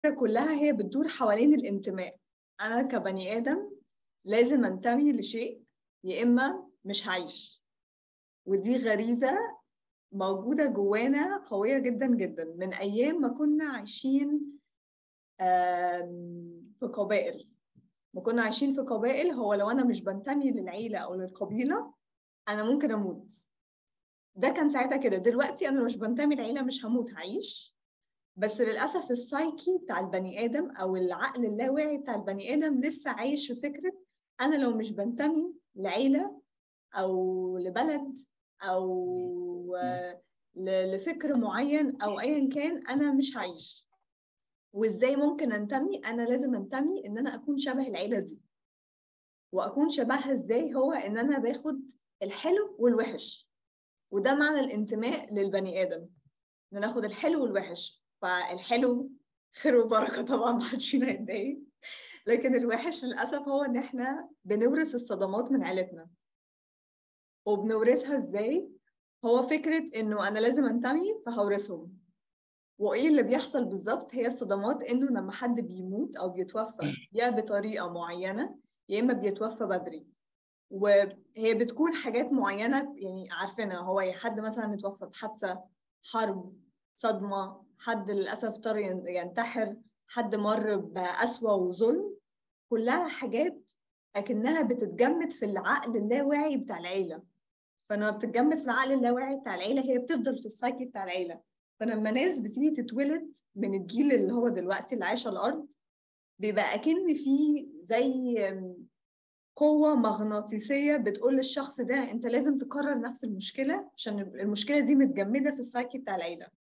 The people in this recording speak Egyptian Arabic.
كلها هي بتدور حوالين الانتماء انا كبني ادم لازم انتمي لشيء يا اما مش هعيش ودي غريزه موجوده جوانا قويه جدا جدا من ايام ما كنا عايشين في قبائل ما كنا عايشين في قبائل هو لو انا مش بنتمي للعيله او للقبيله انا ممكن اموت ده كان ساعتها كده دلوقتي انا مش بنتمي للعيله مش هموت هعيش بس للاسف السايكي بتاع البني ادم او العقل اللاواعي بتاع البني ادم لسه عايش في فكره انا لو مش بنتمي لعيله او لبلد او لفكر معين او ايا كان انا مش هعيش وازاي ممكن انتمي انا لازم انتمي ان انا اكون شبه العيله دي واكون شبهها ازاي هو ان انا باخد الحلو والوحش وده معنى الانتماء للبني ادم ان ناخد الحلو والوحش فالحلو خير وبركه طبعا ما حدش فينا يتضايق لكن الوحش للاسف هو ان احنا بنورث الصدمات من عيلتنا وبنورثها ازاي هو فكره انه انا لازم انتمي فهورثهم وايه اللي بيحصل بالظبط هي الصدمات انه لما حد بيموت او بيتوفى يا بطريقه معينه يا اما بيتوفى بدري وهي بتكون حاجات معينه يعني عارفينها هو يا حد مثلا اتوفى بحادثه حرب صدمه حد للاسف اضطر ينتحر حد مر بأسوأ وظلم كلها حاجات اكنها بتتجمد في العقل اللاواعي بتاع العيله فلما بتتجمد في العقل اللاواعي بتاع العيله هي بتفضل في السايكي بتاع العيله فلما ناس بتيجي تتولد من الجيل اللي هو دلوقتي اللي عايش على الارض بيبقى اكن في زي قوة مغناطيسية بتقول للشخص ده انت لازم تكرر نفس المشكلة عشان المشكلة دي متجمدة في السايكي بتاع العيلة